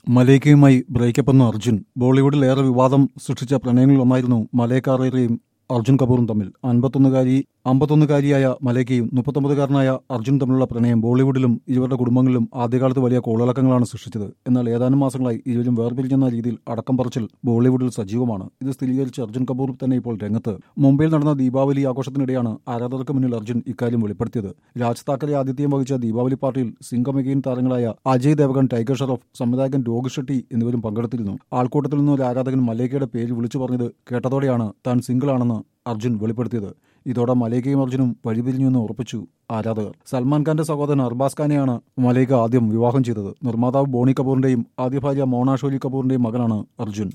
മലൈക്കയുമായി breakup എന്ന അർജുൻ ബോളിവുഡിൽ ഏറെ വിവാദം സൃഷ്ടിച്ച പ്രണയങ്ങളിൽ ഒന്നായിരുന്നു മലൈക്ക അറേറയും അർജുൻ കപൂറും തമ്മിൽ അൻപത്തൊന്നുകാരി അമ്പത്തൊന്നുകാരിയായ മലൈക്കയും മുപ്പത്തൊമ്പതുകാരനായ അർജുൻ തമ്മിലുള്ള പ്രണയം ബോളിവുഡിലും ഇരുവരുടെ കുടുംബങ്ങളിലും ആദ്യകാലത്ത് വലിയ കോളിളക്കങ്ങളാണ് സൃഷ്ടിച്ചത് എന്നാൽ ഏതാനും മാസങ്ങളായി ഇരുവരും വേർപിരിഞ്ഞെന്ന രീതിയിൽ അടക്കം പറച്ചിൽ ബോളിവുഡിൽ സജീവമാണ് ഇത് സ്ഥിരീകരിച്ച് അർജുൻ കപൂർ തന്നെ ഇപ്പോൾ രംഗത്ത് മുംബൈയിൽ നടന്ന ദീപാവലി ആഘോഷത്തിനിടെയാണ് ആരാധകർക്ക് മുന്നിൽ അർജുൻ ഇക്കാര്യം വെളിപ്പെടുത്തിയത് രാജ് താക്കറെ ആതിഥ്യം വഹിച്ച ദീപാവലി പാർട്ടിയിൽ സിംഗമെഗെയിൻ താരങ്ങളായ അജയ് ദേവഗൺ ടൈഗർ ഷറഫ് സംവിധായകൻ രോഹിത് ഷെട്ടി എന്നിവരും പങ്കെടുത്തിരുന്നു ആൾക്കൂട്ടത്തിൽ നിന്ന് ഒരു ആരാധകൻ മലേക്കയുടെ പേര് വിളിച്ചു പറഞ്ഞത് കേട്ടതോടെയാണ് താൻ സിംഗിൾ ആണെന്ന് അർജുൻ വെളിപ്പെടുത്തിയത് ഇതോടെ മലൈക്കയും അർജുനും വഴിപിരിഞ്ഞുവെന്ന് ഉറപ്പിച്ചു ആരാധകർ സൽമാൻ ഖാന്റെ സഹോദരൻ അർബാസ് ഖാനെയാണ് മലൈക്ക ആദ്യം വിവാഹം ചെയ്തത് നിർമ്മാതാവ് ബോണി കപൂറിന്റെയും ആദ്യ ഭാര്യ മോണ ഷോലി കപൂറിന്റെയും മകനാണ് അർജുൻ